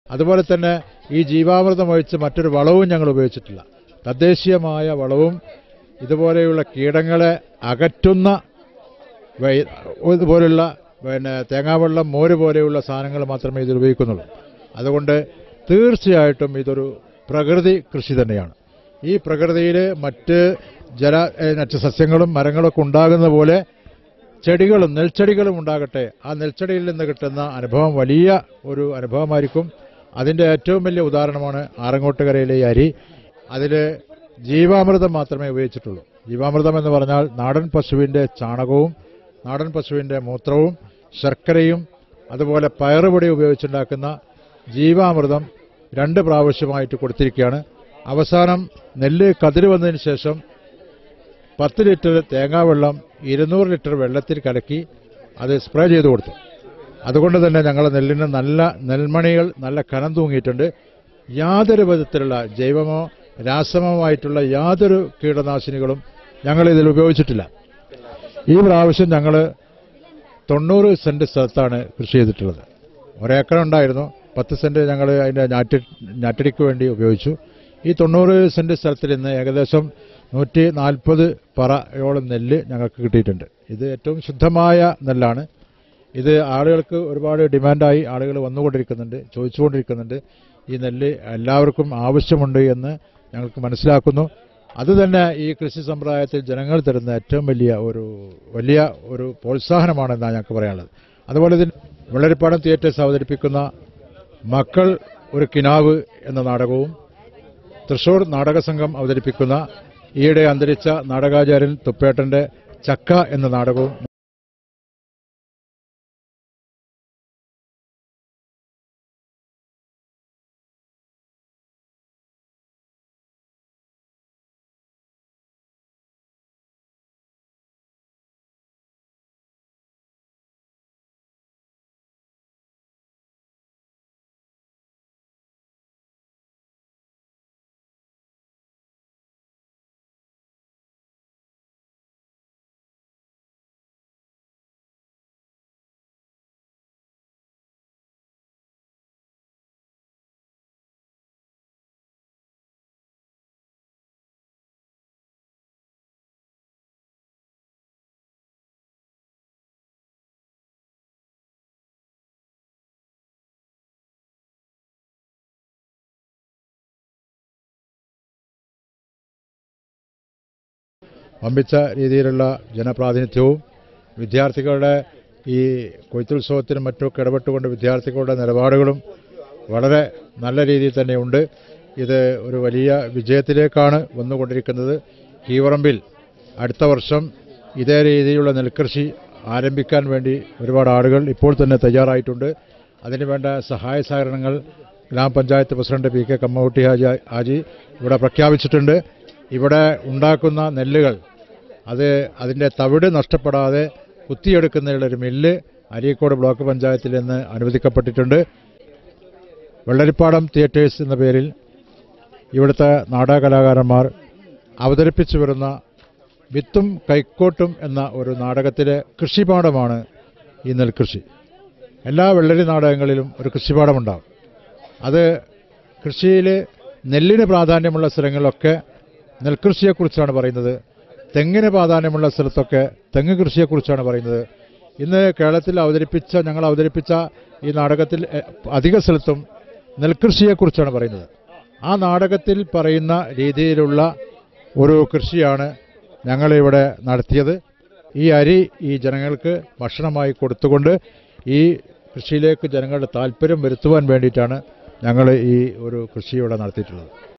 അതുപോലെ തന്നെ ഈ ജീവാമൃതം ഒഴിച്ച് മറ്റൊരു വളവും ഞങ്ങൾ ഉപയോഗിച്ചിട്ടില്ല തദ്ദേശീയമായ വളവും ഇതുപോലെയുള്ള കീടങ്ങളെ അകറ്റുന്ന വൈ- ഇതുപോലുള്ള പിന്നെ തേങ്ങാവെള്ളം മോര് പോലെയുള്ള സാധനങ്ങൾ മാത്രമേ ഇതിൽ ഉപയോഗിക്കുന്നുള്ളൂ അതുകൊണ്ട് തീർച്ചയായിട്ടും ഇതൊരു പ്രകൃതി കൃഷി തന്നെയാണ് ഈ പ്രകൃതിയിൽ മറ്റ് ജല ഏ, മറ്റ് സസ്യങ്ങളും മരങ്ങളൊക്കെ ഉണ്ടാകുന്ന പോലെ ചെടികളും നെൽച്ചെടികളും ഉണ്ടാകട്ടെ ആ നെൽച്ചെടിയിൽ നിന്ന് കിട്ടുന്ന അനുഭവം വലിയ ഒരു അനുഭവമായിരിക്കും അതിൻ്റെ ഏറ്റവും വലിയ ഉദാഹരണമാണ് ആറങ്ങോട്ടുകരയിലെ ഈ അരി അതിൽ ജീവാമൃതം മാത്രമേ ഉപയോഗിച്ചിട്ടുള്ളൂ ജീവാമൃതം എന്ന് പറഞ്ഞാൽ നാടൻ പശുവിൻ്റെ ചാണകവും നാടൻ പശുവിൻ്റെ മൂത്രവും ശർക്കരയും അതുപോലെ പയറുപൊടി ഉപയോഗിച്ചുണ്ടാക്കുന്ന ജീവാമൃതം രണ്ട് പ്രാവശ്യമായിട്ട് കൊടുത്തിരിക്കുകയാണ് അവസാനം നെല്ല് കതിര് വന്നതിന് ശേഷം പത്ത് ലിറ്റർ തേങ്ങാവെള്ളം ഇരുന്നൂറ് ലിറ്റർ വെള്ളത്തിൽ കലക്കി അത് സ്പ്രേ ചെയ്ത് കൊടുത്തു അതുകൊണ്ട് തന്നെ ഞങ്ങളുടെ നെല്ലിന് നല്ല നെൽമണികൾ നല്ല കനം തൂങ്ങിയിട്ടുണ്ട് യാതൊരു വിധത്തിലുള്ള ജൈവമോ രാസമോ യാതൊരു കീടനാശിനികളും ഞങ്ങൾ ഇതിൽ ഉപയോഗിച്ചിട്ടില്ല ഈ പ്രാവശ്യം ഞങ്ങൾ തൊണ്ണൂറ് സെന്റ് സ്ഥലത്താണ് കൃഷി ചെയ്തിട്ടുള്ളത് ഒരേക്കർ ഉണ്ടായിരുന്നു പത്ത് സെന്റ് ഞങ്ങൾ അതിൻ്റെ ഞാറ്റി ഞാറ്റടിക്ക് വേണ്ടി ഉപയോഗിച്ചു ഈ തൊണ്ണൂറ് സെന്റ് സ്ഥലത്തിൽ ഇന്ന് ഏകദേശം നൂറ്റി നാൽപ്പത് പറയോളം നെല്ല് ഞങ്ങൾക്ക് കിട്ടിയിട്ടുണ്ട് ഇത് ഏറ്റവും ശുദ്ധമായ നെല്ലാണ് ഇത് ആളുകൾക്ക് ഒരുപാട് ഡിമാൻഡായി ആളുകൾ വന്നുകൊണ്ടിരിക്കുന്നുണ്ട് ചോദിച്ചുകൊണ്ടിരിക്കുന്നുണ്ട് ഈ നെല്ല് എല്ലാവർക്കും ആവശ്യമുണ്ട് എന്ന് ഞങ്ങൾക്ക് മനസ്സിലാക്കുന്നു അതുതന്നെ ഈ കൃഷി സമ്പ്രദായത്തിൽ ജനങ്ങൾ തരുന്ന ഏറ്റവും വലിയ ഒരു വലിയ ഒരു പ്രോത്സാഹനമാണെന്നാണ് ഞങ്ങൾക്ക് പറയാനുള്ളത് അതുപോലെ തന്നെ വെള്ളരിപ്പാടം തിയേറ്റേഴ്സ് അവതരിപ്പിക്കുന്ന മക്കൾ ഒരു കിനാവ് എന്ന നാടകവും തൃശൂർ നാടക സംഘം അവതരിപ്പിക്കുന്ന ഈയിടെ അന്തരിച്ച നാടകാചാര്യൻ തുപ്പേട്ടന്റെ ചക്ക എന്ന നാടകവും വമ്പിച്ച രീതിയിലുള്ള ജനപ്രാതിനിധ്യവും വിദ്യാർത്ഥികളുടെ ഈ കൊയ്ത്തുത്സവത്തിനും മറ്റുമൊക്കെ ഇടപെട്ടുകൊണ്ട് വിദ്യാർത്ഥികളുടെ നിലപാടുകളും വളരെ നല്ല രീതിയിൽ തന്നെയുണ്ട് ഇത് ഒരു വലിയ വിജയത്തിലേക്കാണ് വന്നുകൊണ്ടിരിക്കുന്നത് കീവറമ്പിൽ അടുത്ത വർഷം ഇതേ രീതിയിലുള്ള നെൽകൃഷി ആരംഭിക്കാൻ വേണ്ടി ഒരുപാട് ആളുകൾ ഇപ്പോൾ തന്നെ തയ്യാറായിട്ടുണ്ട് അതിനുവേണ്ട സഹായ സഹകരണങ്ങൾ ഗ്രാമപഞ്ചായത്ത് president P K Kammootty Haji Haji ഇവിടെ പ്രഖ്യാപിച്ചിട്ടുണ്ട് ഇവിടെ ഉണ്ടാക്കുന്ന നെല്ലുകൾ അത് അതിൻ്റെ തവിട് നഷ്ടപ്പെടാതെ കുത്തിയെടുക്കുന്നതിനുള്ള ഒരു മില്ല് അരീക്കോട് ബ്ലോക്ക് പഞ്ചായത്തിൽ നിന്ന് അനുവദിക്കപ്പെട്ടിട്ടുണ്ട് വെള്ളരിപ്പാടം തിയേറ്റേഴ്സ് എന്ന പേരിൽ ഇവിടുത്തെ നാടക കലാകാരന്മാർ അവതരിപ്പിച്ചു വരുന്ന വിത്തും കൈക്കോട്ടും എന്ന ഒരു നാടകത്തിലെ കൃഷിപാഠമാണ് ഈ നെൽകൃഷി എല്ലാ വെള്ളരി നാടകങ്ങളിലും ഒരു കൃഷിപാഠമുണ്ടാകും അത് കൃഷിയിൽ നെല്ലിന് പ്രാധാന്യമുള്ള സ്ഥലങ്ങളിലൊക്കെ നെൽകൃഷിയെക്കുറിച്ചാണ് പറയുന്നത് തെങ്ങിന് പ്രാധാന്യമുള്ള സ്ഥലത്തൊക്കെ തെങ്ങ് കൃഷിയെക്കുറിച്ചാണ് പറയുന്നത് ഇന്ന് കേരളത്തിൽ അവതരിപ്പിച്ച ഞങ്ങൾ അവതരിപ്പിച്ച ഈ നാടകത്തിൽ എ, അധിക സ്ഥലത്തും നെൽകൃഷിയെക്കുറിച്ചാണ് പറയുന്നത് ആ നാടകത്തിൽ പറയുന്ന രീതിയിലുള്ള ഒരു കൃഷിയാണ് ഞങ്ങളിവിടെ നടത്തിയത് ഈ അരി ഈ ജനങ്ങൾക്ക് ഭക്ഷണമായി കൊടുത്തുകൊണ്ട് ഈ കൃഷിയിലേക്ക് ജനങ്ങളുടെ താല്പര്യം വരുത്തുവാൻ വേണ്ടിയിട്ടാണ് ഞങ്ങൾ ഈ ഒരു കൃഷി ഇവിടെ നടത്തിയിട്ടുള്ളത്